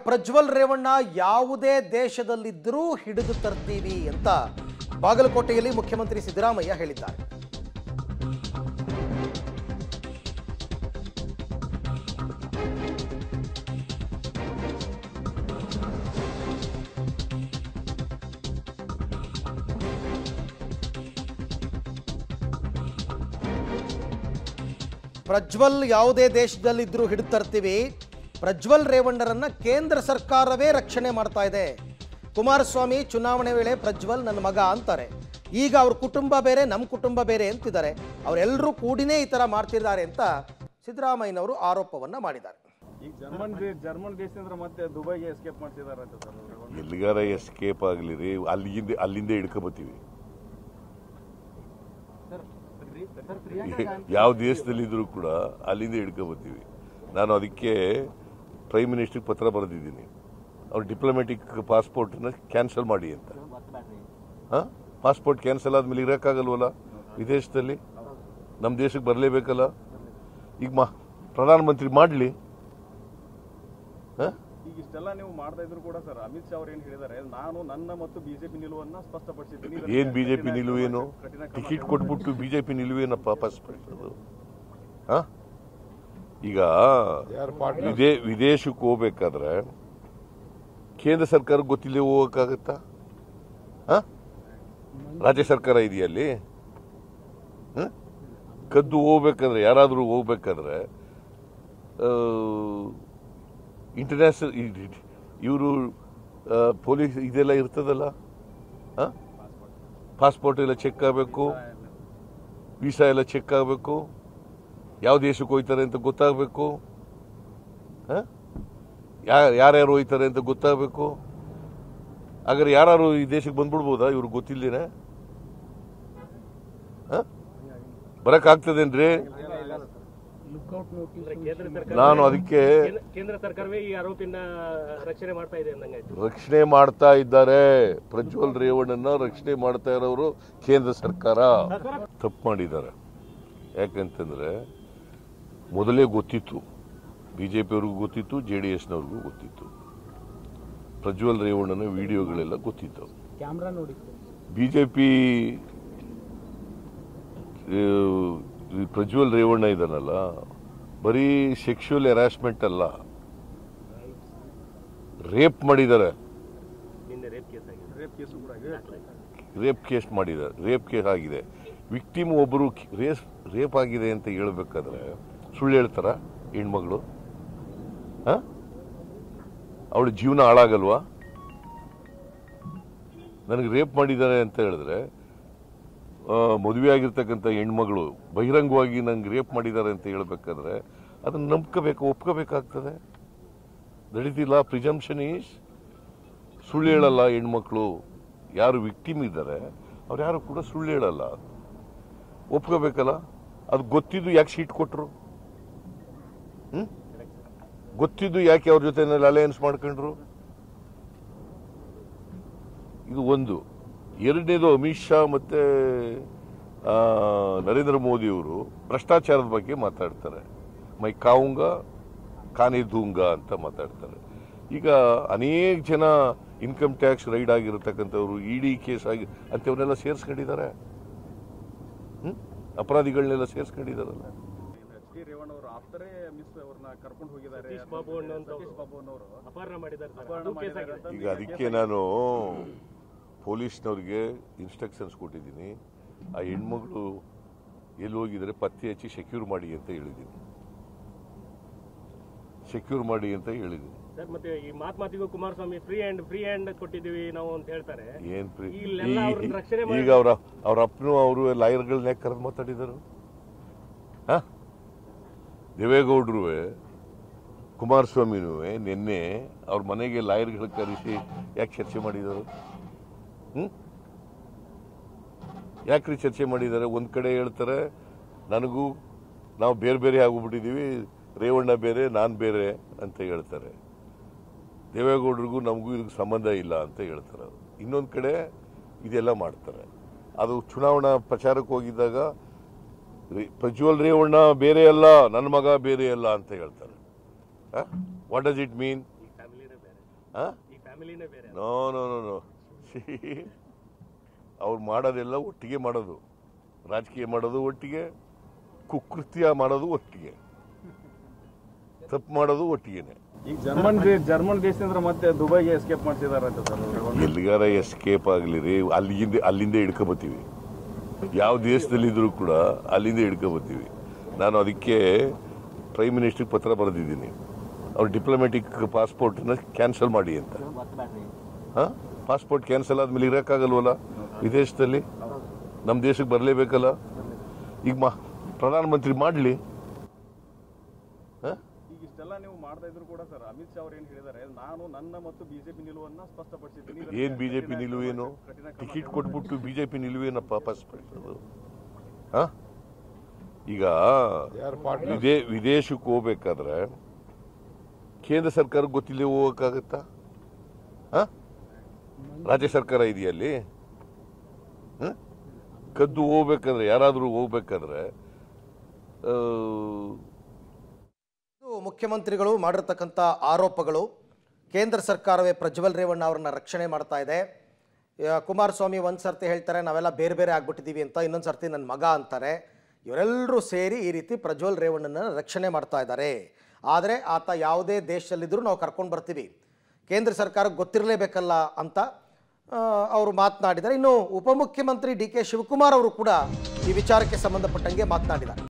ಪ್ರಜ್ವಲ್ ರೇವಣ್ಣ ಯಾವುದೇ ದೇಶದಲ್ಲಿದ್ದರೂ ಹಿಡಿದು ತರ್ತೀವಿ ಅಂತ ಬಾಗಲಕೋಟೆಯಲ್ಲಿ ಮುಖ್ಯಮಂತ್ರಿ ಸಿದ್ದರಾಮಯ್ಯ ಹೇಳಿದ್ದಾರೆ ಪ್ರಜ್ವಲ್ ಯಾವುದೇ ದೇಶದಲ್ಲಿದ್ದರೂ ಹಿಡಿದು ತರ್ತೀವಿ ಪ್ರಜ್ವಲ್ ರೇವಣ್ಣರನ್ನ ಕೇಂದ್ರ ಸರ್ಕಾರವೇ ರಕ್ಷಣೆ ಮಾಡ್ತಾ ಇದೆ ಕುಮಾರಸ್ವಾಮಿ ಚುನಾವಣೆ ವೇಳೆ ಪ್ರಜ್ವಲ್ ನನ್ನ ಮಗ ಅಂತಾರೆ ಈಗ ಅವ್ರ ಕುಟುಂಬ ಬೇರೆ ನಮ್ಮ ಕುಟುಂಬ ಬೇರೆ ಅಂತಿದ್ದಾರೆ ಅವರೆಲ್ಲರೂ ಕೂಡಿನೇ ಈ ಥರ ಮಾಡ್ತಿದ್ದಾರೆ ಅಂತ ಸಿದ್ದರಾಮಯ್ಯನವರು ಆರೋಪವನ್ನ ಮಾಡಿದ್ದಾರೆ ಈಗ ಜರ್ಮನ್ ದೇ- ಜರ್ಮನ್ ದೇಶದಿಂದ ಮತ್ತೆ ದುಬೈಗೆ ಎಸ್ಕೇಪ್ ಮಾಡ್ತಿದಾರಂತೆ ಸರ್ ಅವ್ರು. ಎಲ್ಲಿಗಾರ ಎಸ್ಕೇಪ್ ಆಗಲಿ ರೀ ಅಲ್ಲಿಂದ ಅಲ್ಲಿಂದ ಹಿಡ್ಕೊಬತ್ತೀವಿ ಯಾವ ದೇಶದಲ್ಲಿದ್ದರೂ ಕೂಡ ಅಲ್ಲಿಂದ ಹಿಡ್ಕೊಬತ್ತೀವಿ ನಾನು ಅದಕ್ಕೆ ಪ್ರೈಮ್ ಮಿನಿಸ್ಟ್ರಿಗೆ ಪತ್ರ ಬರೆದಿದ್ದೀನಿ ಅವ್ರ ಡಿಪ್ಲೊಮ್ಯಾಟಿಕ್ ಪಾಸ್ಪೋರ್ಟ್ನ ಕ್ಯಾನ್ಸಲ್ ಮಾಡಿ ಅಂತ ಹಾಂ ಪಾಸ್ಪೋರ್ಟ್ ಕ್ಯಾನ್ಸಲ್ ಆದ್ಮೇಲೆ ಇರೋಕ್ಕಾಗಲ್ವಲ್ಲ ವಿದೇಶದಲ್ಲಿ ನಮ್ಮ ದೇಶಕ್ಕೆ ಬರಲೇಬೇಕಲ್ಲ ಈಗ ಮಾ ಪ್ರಧಾನಮಂತ್ರಿ ಮಾಡಲಿ ಹಾಂ ಈಗ ಇಷ್ಟೆಲ್ಲ ನೀವು ಮಾಡ್ತಾ ಇದ್ರು ಕೂಡ ಸರ್ ಅಮಿತ್ ಶಾ ಅವ್ರು ಏನ್ ಹೇಳಿದ್ದಾರೆ ನಾನು ನನ್ನ ಮತ್ತು ಬಿಜೆಪಿ ನಿಲುವನ್ನ ಸ್ಪಷ್ಟಪಡಿಸಿದ್ದೀನಿ ಇದಕ್ಕೆ ಏನ್ ಬಿಜೆಪಿ ಕಠಿಣ ನಿಲುವೇನು ಕಠಿಣ ಕ್ರಮ ಟಿಕೆಟ್ ಕೊಟ್ಬಿಟ್ಟು ಬಿಜೆಪಿ ನಿಲುವೇನಪ್ಪ ಪಾಸ್ಪೋರ್ಟ್ ಅದು ಹ? ಈಗ ವಿದೇ ವಿದೇಶಕ್ಕೆ ಹೋಗ್ಬೇಕಾದ್ರೆ ಕೇಂದ್ರ ಸರ್ಕಾರಕ್ಕೆ ಗೊತ್ತಿಲ್ಲದೆ ಹೋಗಕ್ಕಾಗತ್ತಾ ಹ? ರಾಜ್ಯ ಸರ್ಕಾರ ಇದೆಯಲ್ಲಿ ಹ? ಕದ್ದು ಹೋಗ್ಬೇಕಾದ್ರೆ ಯಾರಾದರೂ ಹೋಗ್ಬೇಕಾದ್ರೆ ಇಂಟರ್ನ್ಯಾಷನಲ್ ಇವರು ಪೊಲೀಸ್ ಇದೆಲ್ಲ ಇರ್ತದಲ್ಲ ಹ? ಪಾಸ್ಪೋರ್ಟ್ ಎಲ್ಲ ಚೆಕ್ ಆಗಬೇಕು ವೀಸಾ ಎಲ್ಲ ಚೆಕ್ ಆಗಬೇಕು ಯಾವ ದೇಶಕ್ಕೆ ಹೋಯ್ತಾರೆ ಅಂತ ಗೊತ್ತಾಗಬೇಕು ಯಾರ್ಯಾರು ಹೋಯ್ತಾರೆ ಅಂತ ಗೊತ್ತಾಗಬೇಕು ಹಾಗಾದ್ರೆ ಯಾರು ಈ ದೇಶಕ್ಕೆ ಬಂದ್ಬಿಡ್ಬೋದಾ ಇವ್ರು ಗೊತ್ತಿಲ್ದೇನೆ ಬರಕ್ಕಾಗ್ತದೇನ್ರಿ ಅಂದ್ರೆ ಕೇಂದ್ರ ಸರ್ಕಾರ ನಾನು ಅದಕ್ಕೆ ಕೇಂದ್ರ- ಕೇಂದ್ರ ಸರ್ಕಾರವೇ ಈ ಆರೋಪಿನ ರಕ್ಷಣೆ ಮಾಡ್ತಾ ಇದೆ ಅಂದಂಗಾಯ್ತು ರಕ್ಷಣೆ ಮಾಡ್ತಾ ಇದ್ದಾರೆ ಪ್ರಜ್ವಲ್ ರೇವಣ್ಣನ ರಕ್ಷಣೆ ಮಾಡ್ತಾ ಇರೋರು ಕೇಂದ್ರ ಸರ್ಕಾರ ತಪ್ಪು ಮಾಡಿದ್ದಾರೆ ಯಾಕಂತಂದ್ರೆ ಮೊದಲೇ ಗೊತ್ತಿತ್ತು ಬಿಜೆಪಿಯವ್ರಿಗೂ ಗೊತ್ತಿತ್ತು ಜೆ ಡಿ ಎಸ್ನವ್ರಿಗೂ ಗೊತ್ತಿತ್ತು ಪ್ರಜ್ವಲ್ ರೇವಣ್ಣನ ವಿಡಿಯೋಗಳೆಲ್ಲ ಗೊತ್ತಿತ್ತು ಕ್ಯಾಮ್ರಾ ನೋಡಿ ಬಿಜೆಪಿ ಪ್ರಜ್ವಲ್ ರೇವಣ್ಣ ಇದಾನಲ್ಲ ಬರೀ ಸೆಕ್ಷುವಲ್ ಹೆರಾಸ್ಮೆಂಟ್ ಅಲ್ಲ ರೇಪ್ ಮಾಡಿದ್ದಾರೆ ನಿನ್ನೆ ರೇಪ್ ಕೇಸ್ ಆಗಿದೆ ರೇಪ್ ಕೇಸು ಕೂಡ ಆಗಿದೆ ರೇಪ್ ಕೇಸ್ ಮಾಡಿದ್ದಾರೆ ರೇಪ್ ಕೇಸ್ ಆಗಿದೆ ವಿಕ್ಟಿಮ್ ಒಬ್ಬರು ರೇಸ್ ರೇಪ್ ಆಗಿದೆ ಅಂತ ಹೇಳ್ಬೇಕಾದ್ರೆ ಸುಳ್ಳು ಹೇಳ್ತಾರ ಹೆಣ್ಮಗಳು ಅವಳ ಜೀವನ ಹಾಳಾಗಲ್ವಾ ನನಗೆ ರೇಪ್ ಮಾಡಿದ್ದಾರೆ ಅಂತ ಹೇಳಿದ್ರೆ ಆ, ಮದುವೆ ಆಗಿರ್ತಕ್ಕಂಥ ಹೆಣ್ಮಗಳು ಬಹಿರಂಗವಾಗಿ ನಂಗೆ ರೇಪ್ ಮಾಡಿದ್ದಾರೆ ಅಂತ ಹೇಳ್ಬೇಕಾದ್ರೆ ಅದನ್ನ ನಂಬ್ಕೋಬೇಕು ಒಪ್ಕೋಬೇಕಾಗ್ತದೆ ನಡೀತಿಲ್ಲ ಪ್ರಿಜಂಪ್ಷನ್ ಈಸ್ ಸುಳ್ಳು ಹೇಳಲ್ಲ ಹೆಣ್ಮಕ್ಳು ಯಾರು ವಿಕ್ಟಿಮ್ ಇದ್ದಾರೆ ಅವ್ರು ಯಾರು ಕೂಡ ಸುಳ್ಳು ಹೇಳಲ್ಲ ಒಪ್ಕೋಬೇಕಲ್ಲ ಅದು ಗೊತ್ತಿದ್ದು ಯಾಕೆ ಸೀಟ್ ಕೊಟ್ರು ಹ್ಮ್ ಗೊತ್ತಿದ್ದು ಯಾಕೆ ಅವ್ರ ಜೊತೆ ಅಲಯನ್ಸ್ ಮಾಡ್ಕೊಂಡ್ರು ಇದು ಒಂದು ಎರಡನೇದು ಅಮಿತ್ ಶಾ ಮತ್ತೆ ಆ, ನರೇಂದ್ರ ಮೋದಿ ಅವರು ಭ್ರಷ್ಟಾಚಾರದ ಬಗ್ಗೆ ಮಾತಾಡ್ತಾರೆ ಮೈ ಕಾವುಂಗ ಕಾನೆ ದೂಂಗ ಅಂತ ಮಾತಾಡ್ತಾರೆ ಈಗ ಅನೇಕ ಜನ ಇನ್ಕಮ್ ಟ್ಯಾಕ್ಸ್ ರೈಡ್ ಆಗಿರತಕ್ಕಂಥವ್ರು ಇಡಿ ಕೇಸ್ ಆಗಿ ಅಂತವನ್ನೆಲ್ಲ ಸೇರಿಸ್ಕೊಂಡಿದ್ದಾರೆ ಹ್ಮ್ ಅಪರಾಧಿಗಳನ್ನೆಲ್ಲ ಸೇರಿಸ್ಕೊಂಡಿದ್ದಾರಲ್ಲ ಎಚ್ ಡಿ ರೇವಣ್ಣ ಅವರು ಆಫ್ಟರೇ ಮಿಸ್ ಅವ್ರನ್ನ ಕರ್ಕೊಂಡು ಹೋಗಿದ್ದಾರೆ ಸತೀಶ್ ಬಾಬು ಅನ್ನೋಂಥವ್ರು. ಸತೀಶ್ ಬಾಬು ಅನ್ನೋರು ಅಪಹರಣ ಮಾಡಿದ್ದಾರೆ ಸರ್. ಅಪಹರಣ ಅದು ಕೇಸ್ ಮಾಡಿದ್ದಾರೆ ಆಗಿದೆ ಅಂತ ಈಗ ಅದಕ್ಕೆ ನಾನು ಪೊಲೀಸ್ನವ್ರಿಗೆ ಇನ್ಸ್ಟ್ರಕ್ಷನ್ಸ್ ಕೊಟ್ಟಿದ್ದೀನಿ ಆ ಹೆಣ್ಮಗಳು ಎಲ್ಲಿ ಹೋಗಿದ್ರೆ ಪತ್ತೆ ಹಚ್ಚಿ ಸೆಕ್ಯೂರ್ ಮಾಡಿ ಅಂತ ಹೇಳಿದ್ದೀನಿ ಸೆಕ್ಯೂರ್ ಮಾಡಿ ಅಂತ ಹೇಳಿದ್ದೀನಿ ಸರ್ ಮತ್ತೆ ಈ ಮಾತ್ ಮಾತಿಗೂ Kumaraswamy free hand free hand ಕೊಟ್ಟಿದ್ದೀವಿ ನಾವು ಅಂತ ಹೇಳ್ತಾರೆ ಏನ್ ಪ್ರೀ ಇಲ್ಲೆಲ್ಲ ಅವ್ರನ್ನ ರಕ್ಷಣೆ ಮಾಡಿ ಈಗ ಅವ್ರ ಅವ್ರ ಅಪ್ಪನು ಅವರು ಲಾಯರ್ಗಳನ್ನ ಯಾಕೆ ಕರೆದು ಮಾತಾಡಿದರು ಹ ದೇವೇಗೌಡರು ಕುಮಾರಸ್ವಾಮಿನೂ ನಿನ್ನೆ ಅವ್ರ ಮನೆಗೆ ಲಾಯರ್ಗಳ ಕರೆಸಿ ಯಾಕೆ ಚರ್ಚೆ ಮಾಡಿದರು ಹ್ಮ್ ಯಾಕ್ರಿ ಚರ್ಚೆ ಮಾಡಿದ್ದಾರೆ ಒಂದ್ ಕಡೆ ಹೇಳ್ತಾರೆ ನನಗೂ ನಾವು ಬೇರೆ ಬೇರೆ ಆಗೋಗ್ಬಿಟ್ಟಿದೀವಿ ರೇವಣ್ಣ ಬೇರೆ ನಾನು ಬೇರೆ ಅಂತ ಹೇಳ್ತಾರೆ ದೇವೇಗೌಡರಿಗೂ ನಮಗೂ ಇದಕ್ಕೆ ಸಂಬಂಧ ಇಲ್ಲ ಅಂತ ಹೇಳ್ತಾರೆ ಇನ್ನೊಂದು ಕಡೆ ಇದೆಲ್ಲ ಮಾಡ್ತಾರೆ ಅದು ಚುನಾವಣಾ ಪ್ರಚಾರಕ್ಕೆ ಹೋಗಿದ್ದಾಗ ರೇ- ಪ್ರಜ್ವಲ್ ರೇವಣ್ಣ ಬೇರೆ ಅಲ್ಲ ನನ್ನ ಮಗ ಬೇರೆ ಅಲ್ಲ ಅಂತ ಹೇಳ್ತಾರೆ ವಾಟ್ ಡಸ್ ಇಟ್ ಮೀನ್ ಈ ಫ್ಯಾಮಿಲಿನೇ ಬೇರೆ ಆ? ಈ ಫ್ಯಾಮಿಲಿನೇ ಬೇರೆ ನೋ ನೋ ನೋ ನೋ ಅವ್ರು ಮಾಡೋದೆಲ್ಲ ಒಟ್ಟಿಗೆ ಮಾಡೋದು ರಾಜಕೀಯ ಮಾಡೋದು ಒಟ್ಟಿಗೆ ಕುಕೃತ್ಯ ಮಾಡೋದು ಒಟ್ಟಿಗೆ ತಪ್ಪು ಮಾಡೋದು ಒಟ್ಟಿಗೆನೆ ಈಗ ಜರ್ಮನ್ ದೇ- ಜರ್ಮನ್ ದೇಶದಿಂದ ಮತ್ತೆ ದುಬೈಗೆ ಎಸ್ಕೇಪ್ ಮಾಡ್ತಿದಾರಂತೆ ಸರ್ ಅವ್ರು. ಎಲ್ಲಿಗಾರ ಎಸ್ಕೇಪ್ ಆಗಲಿ ರೀ ಅಲ್ಲಿಂದ ಅಲ್ಲಿಂದ ಹಿಡ್ಕೊಬತ್ತೀವಿ ಯಾವ ದೇಶದಲ್ಲಿದ್ದರೂ ಕೂಡ ಅಲ್ಲಿಂದ ಹಿಡ್ಕೊಬತ್ತೀವಿ ನಾನು ಅದಕ್ಕೆ ಪ್ರೈಮ್ ಮಿನಿಸ್ಟ್ರಿಗೆ ಪತ್ರ ಬರೆದಿದ್ದೀನಿ ಅವ್ರ ಡಿಪ್ಲೊಮ್ಯಾಟಿಕ್ ಪಾಸ್ಪೋರ್ಟ್ನ ಕ್ಯಾನ್ಸಲ್ ಮಾಡಿ ಅಂತ ಹಾಂ ಪಾಸ್ಪೋರ್ಟ್ ಕ್ಯಾನ್ಸಲ್ ಆದ್ಮೇಲೆ ಇರೋಕ್ಕಾಗಲ್ವಲ್ಲ ವಿದೇಶದಲ್ಲಿ ನಮ್ಮ ದೇಶಕ್ಕೆ ಬರಲೇಬೇಕಲ್ಲ ಈಗ ಮಾ ಪ್ರಧಾನಮಂತ್ರಿ ಮಾಡಲಿ ಹಾಂ ಈಗ ಇಷ್ಟೆಲ್ಲ ನೀವು ಮಾಡ್ತಾ ಇದ್ರು ಕೂಡ ಸರ್ ಅಮಿತ್ ಶಾ ಅವ್ರು ಏನ್ ಹೇಳಿದ್ದಾರೆ ನಾನು ನನ್ನ ಮತ್ತು ಬಿಜೆಪಿ ನಿಲುವನ್ನ ಸ್ಪಷ್ಟಪಡಿಸಿದ್ದೀನಿ ಇದಕ್ಕೆ ಏನ್ ಬಿಜೆಪಿ ಕಠಿಣ ನಿಲುವೇನು ಕಠಿಣ ಕ್ರಮ ಟಿಕೆಟ್ ಕೊಟ್ಬಿಟ್ಟು ಬಿಜೆಪಿ ನಿಲುವೇನಪ್ಪ ಪಾಸ್ಪೋರ್ಟ್ ಹಾ ಈಗ ವಿದೇ ವಿದೇಶಕ್ಕೆ ಹೋಗ್ಬೇಕಾದ್ರೆ ಕೇಂದ್ರ ಸರ್ಕಾರ ಗೊತ್ತಿಲ್ಲದೆ ಹೋಗಕ್ಕಾಗತ್ತಾ ಹಾ ರಾಜ್ಯ ಸರ್ಕಾರ ಇದೆಯಲ್ಲಿ ಹ? ಕದ್ದು ಹೋಗ್ಬೇಕಾದ್ರೆ ಯಾರಾದರೂ ಹೋಗ್ಬೇಕಾದ್ರೆ ಆ, ಇದು ಮುಖ್ಯಮಂತ್ರಿಗಳು ಮಾಡಿರ್ತಕ್ಕಂಥ ಆರೋಪಗಳು ಕೇಂದ್ರ ಸರ್ಕಾರವೇ ಪ್ರಜ್ವಲ್ ರೇವಣ್ಣ ಅವರನ್ನ ರಕ್ಷಣೆ ಮಾಡ್ತಾ ಇದೆ ಆ, ಕುಮಾರಸ್ವಾಮಿ ಒಂದು ಸರ್ತಿ ಹೇಳ್ತಾರೆ ನಾವೆಲ್ಲ ಬೇರೆ ಬೇರೆ ಆಗ್ಬಿಟ್ಟಿದ್ದೀವಿ ಅಂತ ಇನ್ನೊಂದು ಸರ್ತಿ ನನ್ನ ಮಗ ಅಂತಾರೆ ಇವರೆಲ್ಲರೂ ಸೇರಿ ಈ ರೀತಿ ಪ್ರಜ್ವಲ್ ರೇವಣ್ಣನ ರಕ್ಷಣೆ ಮಾಡ್ತಾ ಇದ್ದಾರೆ ಆದರೆ ಆತ ಯಾವುದೇ ದೇಶದಲ್ಲಿದ್ದರೂ ನಾವು ಕರ್ಕೊಂಡು ಬರ್ತೀವಿ ಕೇಂದ್ರ ಸರ್ಕಾರಕ್ಕೆ ಗೊತ್ತಿರಲೇಬೇಕಲ್ಲ ಅಂತ ಆ, ಅವರು ಮಾತನಾಡಿದ್ದಾರೆ ಇನ್ನು ಉಪಮುಖ್ಯಮಂತ್ರಿ ಡಿ ಕೆ ಶಿವಕುಮಾರ್ ಅವರು ಕೂಡ ಈ ವಿಚಾರಕ್ಕೆ ಸಂಬಂಧಪಟ್ಟಂಗೆ ಮಾತನಾಡಿದ್ದಾರೆ